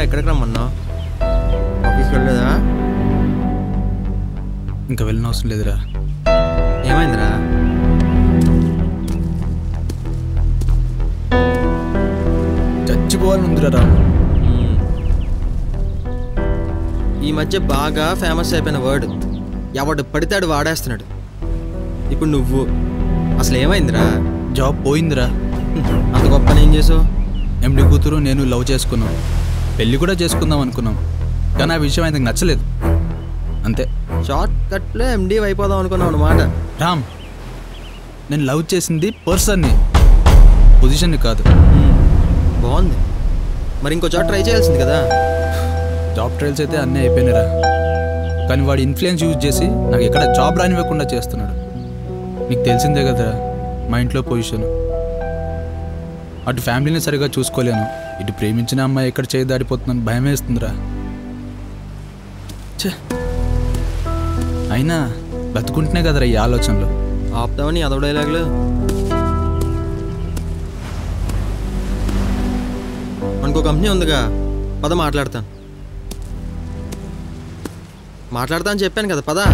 ఎక్కడికి రమ్మన్నావు ఆఫీస్కి వెళ్ళలేదా ఇంకా వెళ్ళిన అవసరం లేదురా ఏమైందిరా చచ్చిపోవాలని ఉందిరా రామ్ మ్మ్. ఈ మధ్య బాగా ఫేమస్ అయిపోయిన వర్డ్ ఎవడు పడితే ఆడు వాడేస్తున్నాడు ఇప్పుడు నువ్వు అసలు ఏమైందిరా జాబ్ పోయిందిరా అంత గొప్ప పని ఏం చేసావు ఎండి కూతురు నేను లవ్ చేసుకున్నాం పెళ్లి కూడా చేసుకుందాం అనుకున్నాం కానీ ఆ విషయం ఆయనకు నచ్చలేదు అంతే షార్ట్ కట్లో ఎండి అయిపోదాం అనుకున్నావు అన్నమాట రామ్ నేను లవ్ చేసింది పర్సన్ని పొజిషన్ని కాదు మ్మ్. బాగుంది మరి ఇంకో చోట ట్రై చేయాల్సింది కదా జాబ్ ట్రయల్స్ అయితే అన్నీ అయిపోయినాయిరా కానీ వాడి ఇన్ఫ్లుయెన్స్ యూజ్ చేసి నాకు ఎక్కడ జాబ్ రానివ్వకుండా చేస్తున్నాడు నీకు తెలిసిందే కదరా మా ఇంట్లో పొజిషన్ అటు ఫ్యామిలీని సరిగా చూసుకోలేను ఇటు ప్రేమించిన అమ్మాయి ఎక్కడ చేయి దాడిపోతుందని భయం వేస్తుందిరా ఛే. అయినా బతుకుంటేనే కదరా ఈ ఆలోచనలు ఆపుతావని అదవ డైలాగులు మనకు కంపెనీ ఉందిగా పద మాట్లాడతాను మాట్లాడతా అని చెప్పాను కదా పద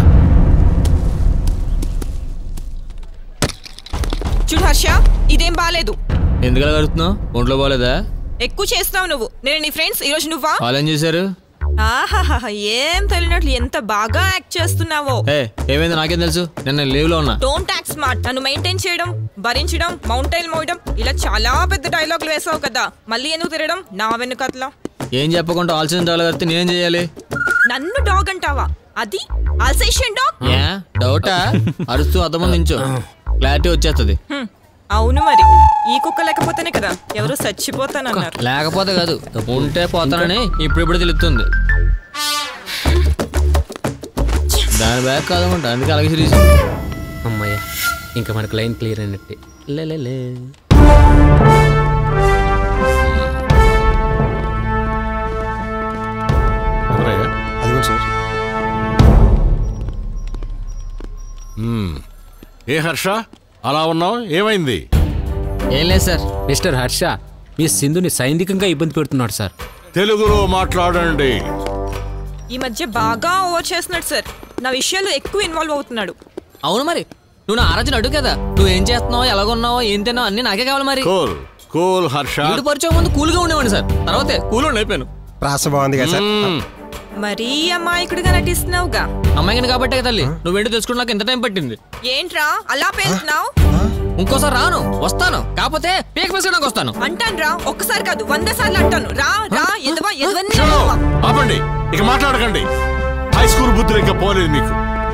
చూడు హర్ష ఇదేం బాలేదు ఎందుకలా కడుగుతున్నావు ఒంట్లో బాగాలేదా ఎక్కువ చేస్తున్నావు నువ్వు నేను నీ ఫ్రెండ్స్ ఈరోజు నువ్వా వాళ్ళు ఏం చేశారు ఆహాహా ఏం తెలియనట్లు ఎంత బాగా యాక్ట్ చేస్తున్నావో ఏ ఏమైంది నాకేం తెలుసు నేను లీవ్లో ఉన్నా డోంట్ యాక్ట్ స్మార్ట్ నన్ను మెయింటైన్ చేయడం భరించడం మౌంటైన్ మోయడం ఇలా చాలా పెద్ద డైలాగులు వేసావు కదా మళ్ళీ ఎందుకు తిరగడం నా వెనుకట్లా ఏం చెప్పకుండా ఆలోచన డాల్ కడితే నేనేం చేయాలి నన్ను డాగ్ అంటావా అది అల్సేషన్ డాగ్ ఏ డౌటా అరుస్తూ అర్థం నించో క్లారిటీ వచ్చేస్తుంది హ్మ్, అవును మరి ఈ కుక్క లేకపోతేనే కదా ఎవరు చచ్చిపోతానన్నారు లేకపోతే కాదు ఉంటే పోతానని ఇప్పుడిప్పుడు తెలుస్తుంది దాని బ్యాగ్ కాదనుకుంటా అందుకే అలాగే సిరీస్ అమ్మయ్య ఇంకా మనకు లైన్ క్లియర్ అయినట్టే లే లే, లే అదిగోండి సార్ ఏ హర్ష అలా ఉన్నావు ఏమైంది ఏం లేదు సార్ మిస్టర్ హర్ష మీ సింధుని సైనికంగా ఇబ్బంది పెడుతున్నాడు సార్ తెలుగులో మాట్లాడండి ఈ మధ్య బాగా ఓవర్ చేస్తున్నాడు సార్ నా విషయాలు ఎక్కువ ఇన్వాల్వ్ అవుతున్నాడు అవును మరి నువ్వు నా ఆరాధన అడుగు కదా నువ్వు ఏం చేస్తున్నావు ఎలాగున్నావు ఏం తిన్నావు అన్ని నాకే కావాలి మరి కూల్ కూల్ హర్ష వీడు పరిచయం ముందు కూల్గా ఉండేవాడిని సార్ తర్వాతే కూల్ అయిపోయాను ప్రాస బాగుంది కదా సార్ మ్మ్. మరీ అమాయకుడిగా నటిస్తున్నావుగా అమ్మాయిని కాబట్టే కదా తల్లి నువ్వేంటో తెలుసుకుని నాకు ఎంత టైం పట్టింది ఏంట్రా అలా పేలుతున్నావు ఇంకోసారి రాను వస్తాను కాకపోతే పీక వేసుకోవడానికి వస్తాను అంటాను రా ఒక్కసారి కాదు వంద సార్లు అంటాను రా రా ఎదవా ఎదవన్నీ చలో, ఎదవా. ఆపండి ఇక మాట్లాడకండి హై స్కూల్ బుద్ధులు ఇంకా పోలేదు మీకు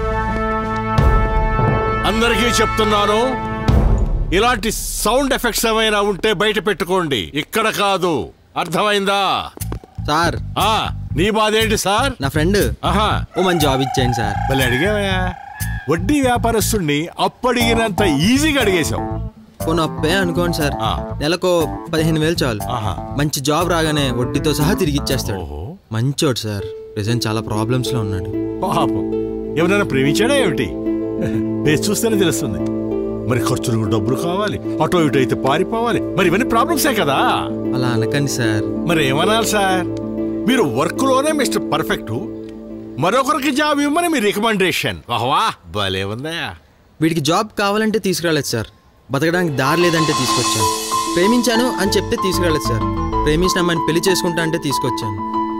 అందరికీ చెప్తున్నాను ఇలాంటి సౌండ్ ఎఫెక్ట్స్ ఏమైనా ఉంటే బయట పెట్టుకోండి ఇక్కడ కాదు అర్థమైందా సార్ ఆ నీ బాధ ఏంటి సార్ నా ఫ్రెండ్ ఆహా ఓ మంచి జాబ్ ఇచ్చేయండి సార్ మళ్ళీ అడిగావా వడ్డీ వ్యాపారస్తుడిని అప్పడిగినంత ఈజీగా అడిగేశావు కొన్ని అప్పే అనుకోండి సార్ ఆ. నెలకు పదిహేను వేలు చాలు ఆహా. మంచి జాబ్ రాగానే వడ్డీతో సహా తిరిగి ఇచ్చేస్తాడు ఓహో. మంచోడు సార్ ప్రెసెంట్ చాలా ప్రాబ్లమ్స్ లో ఉన్నాడు పాపం ఎవరైనా ప్రేమించాడా ఏమిటి వేసి చూస్తేనే తెలుస్తుంది మరి ఖర్చులు డబ్బులు కావాలి అటో ఇటో అయితే పారిపోవాలి మరి ఇవన్నీ ప్రాబ్లమ్సే కదా అలా అనకండి సార్ మరి ఏమనాలి సార్ మీరు వర్క్ లోనే మిస్టర్ పర్ఫెక్ట్ మరొకరికి జాబ్ ఇవ్వమని మీ రికమెండేషన్ వాహ్వా భలే ఉందా వీడికి జాబ్ కావాలంటే తీసుకురాలేదు సార్ బతకడానికి దారి లేదంటే తీసుకొచ్చాను ప్రేమించాను అని చెప్తే తీసుకురాలేదు సార్ ప్రేమించిన అమ్మాయిని పెళ్లి చేసుకుంటా అంటే తీసుకొచ్చాను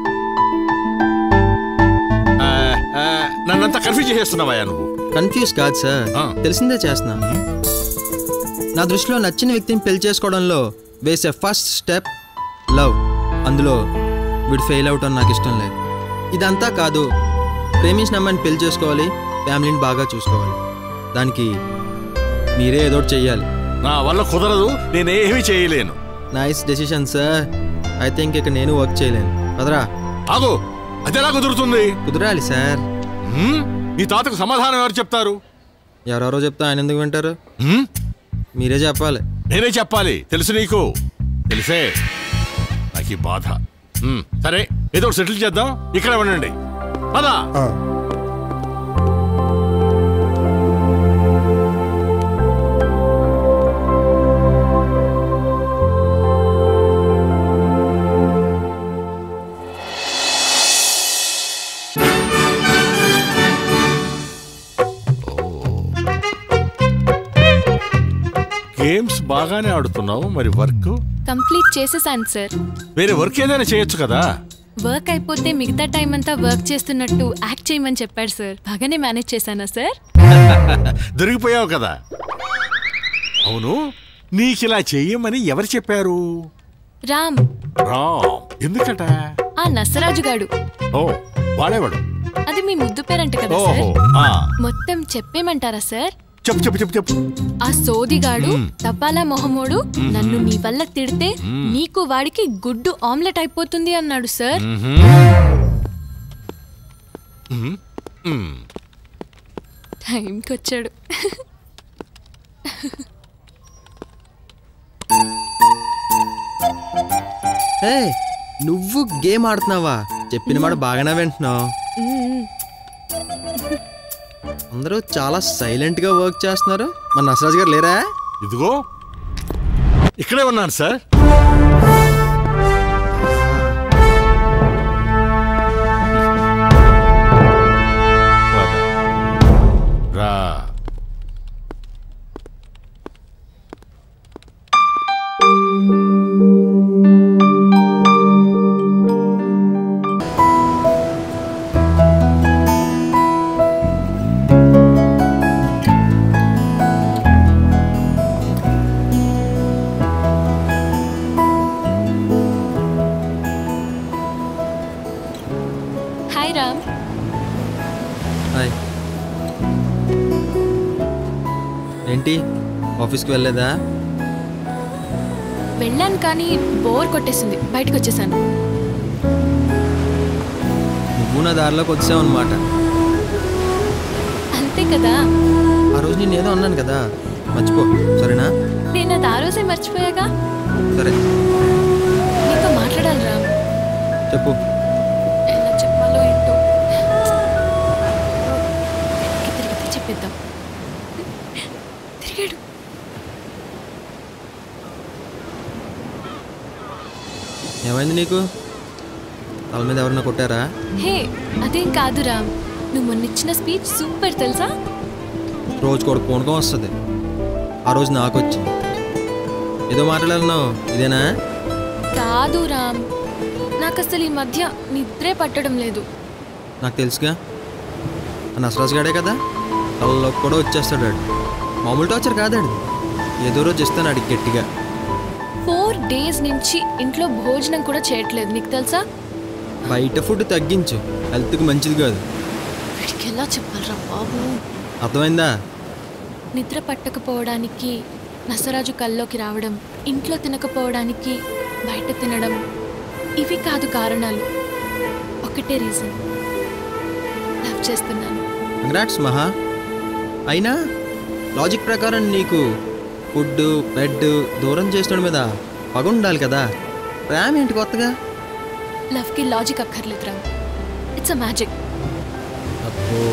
ఆ, ఆ, నన్నంతా కన్ఫ్యూజ్ చేసేస్తున్నావా నువ్వు కన్ఫ్యూజ్ కాదు సార్ ఆ. తెలిసిందే చేస్తున్నా నా దృష్టిలో నచ్చిన వ్యక్తిని పెళ్లి చేసుకోవడంలో వేసే ఫస్ట్ స్టెప్ లవ్ అందులో వీడు ఫెయిల్ అవటం నాకు ఇష్టం లేదు ఇదంతా కాదు ప్రేమించిన అమ్మాయిని పెళ్లి చేసుకోవాలి ఫ్యామిలీని బాగా చూసుకోవాలి దానికి మీరే ఏదో ఒకటి చెయ్యాలి నా వల్ల కుదరదు నేనేమీ చేయలేను nice decision sir I think ఇక నేను వర్క్ చేయలేను కదరా ఆగు అదెలా కుదురుతుంది కుదరాలి సార్ హ్మ్? ఈ తాతకు సమాధానం ఎవరు చెప్తారు ఎవరెవరో చెప్తే ఆయన ఎందుకు వింటారు హ్మ్? మీరే చెప్పాలి నేనే చెప్పాలి తెలుసు నీకు తెలిసే నాకు ఈ బాధ హ్మ్, సరే ఏదో ఒకటి సెటిల్ చేద్దాం ఇక్కడ ఉండండి పదా ఆ, గేమ్స్ బాగానే ఆడుతున్నావు మరి వర్క్ కంప్లీట్ చేసేసాను సార్ వేరే వర్క్ ఏదైనా చేయొచ్చు కదా వర్క్ అయిపోతే మిగతా టైం అంతా వర్క్ చేస్తున్నట్టు యాక్ట్ చేయమని చెప్పాడు సార్ బాగానే మేనేజ్ చేశానా సార్ దొరికిపోయావు కదా అవును నీకు ఇలా చెయ్యమని ఎవరు చెప్పారు రామ్ రా ఎందుకట ఆ నసరాజు గాడు ఓ వాడేవాడు అది మీ ముద్దు పేరంట కదా సార్ ఓహో ఆ, మొత్తం చెప్పేమంటారా సార్ చెప్పు చెప్పు చెప్పు చెప్పు ఆ సోదిగాడు తపాలా మొహమోడు నన్ను నీ వల్ల తిడితే నీకు వాడికి గుడ్డు ఆమ్లెట్ అయిపోతుంది అన్నాడు సార్ మ్, టైంకి వచ్చాడు ఏ నువ్వు గేమ్ ఆడుతున్నావా చెప్పిన మాట బాగానే వింటున్నావు మ్మ్. అందరూ చాలా సైలెంట్ గా వర్క్ చేస్తున్నారు మన నసరాజ్ గారు లేరా ఇదిగో ఇక్కడే ఉన్నాను సార్ రా హాయ్ రామ్ హాయ్ ఏంటి ఆఫీస్కి వెళ్ళలేదా వెళ్ళాను కానీ బోర్ కొట్టేసింది బయటకు వచ్చేసాను నువ్వు నా దారిలోకి వచ్చావు అనమాట అంతే కదా ఆ రోజు నేను ఏదో అన్నాను కదా మర్చిపో సరేనా నేను అది ఆ రోజే మర్చిపోయాగా సరే నీతో మాట్లాడాలి రామ్ చెప్పు ఎలా చెప్పాలో ఏంటో తిరిగి తిరిగితే చెప్పేద్దాం తిరిగాడు ఏమైంది నీకు తల మీద ఎవరన్నా కొట్టారా హే అదేం కాదు రామ్ నువ్వు మొన్నిచ్చిన స్పీచ్ సూపర్ తెలుసా రోజు కూడా పూనకం వస్తుంది ఆ రోజు నాకు వచ్చింది ఏదో మాట్లాడాలన్నావు ఇదేనా కాదు రామ్ నాకు అసలు ఈ మధ్య నిద్రే పట్టడం లేదు నాకు తెలుసుగా ఆ నసరాజు గాడే కదా కళ్ళలోకి కూడా వచ్చేస్తాడు ఆడు మామూలు టార్చర్ కాదాడు ఏదో రోజు ఇస్తాను ఆడికి గట్టిగా ఫోర్ డేస్ నుంచి ఇంట్లో భోజనం కూడా చేయట్లేదు నీకు తెలుసా బయట ఫుడ్ తగ్గించు హెల్త్కి మంచిది కాదు వీడికి ఎలా చెప్పాలరా బాబు అర్థమైందా నిద్ర పట్టకపోవడానికి నసరాజు కల్లోకి రావడం ఇంట్లో తినకపోవడానికి బయట తినడం ఇవి కాదు కారణాలు ఒకటే రీజన్ లవ్ చేస్తున్నాను కంగ్రాట్స్ మహా అయినా లాజిక్ ప్రకారం నీకు ఫుడ్ బెడ్ దూరం చేసిన మీద పగ ఉండాలి కదా ప్రేమ ఏంటి కొత్తగా లవ్కి లాజిక్ అక్కర్లేదురా ఇట్స్ అ మ్యాజిక్ అబ్బో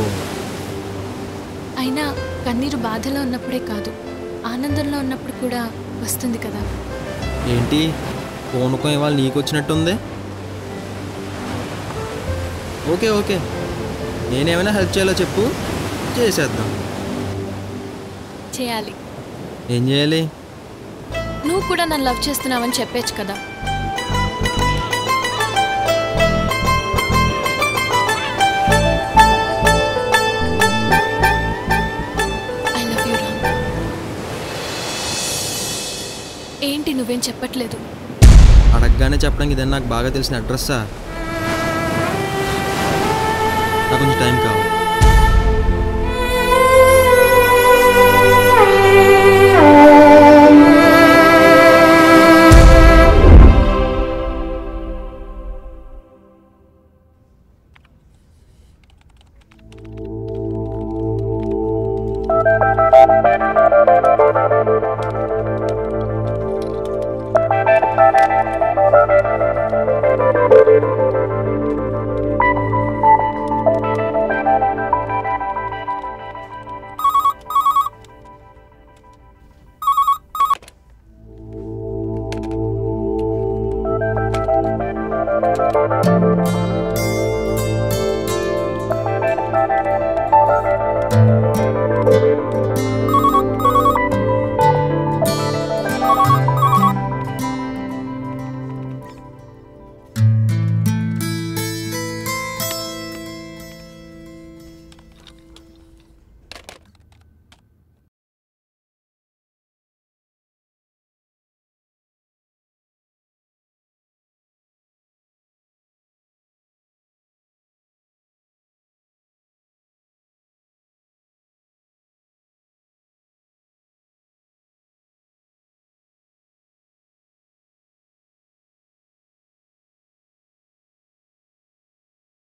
అయినా కన్నీరు బాధలో ఉన్నప్పుడే కాదు ఆనందంలో ఉన్నప్పుడు కూడా వస్తుంది కదా ఏంటి పూనకం ఇవాళ నీకు వచ్చినట్టుంది ఓకే ఓకే నేనేమైనా హెల్ప్ చేయాలో చెప్పు చేసేద్దాం చేయాలి ఏం చేయాలి నువ్వు కూడా నన్ను లవ్ చేస్తున్నావని చెప్పేచ్చు కదా ఐ లవ్ యూ రామ్ ఏంటి నువ్వేం చెప్పట్లేదు అడగగానే చెప్పడానికి ఇదే నాకు బాగా తెలిసిన అడ్రస్సా నాకు కొంచెం టైం కావాలి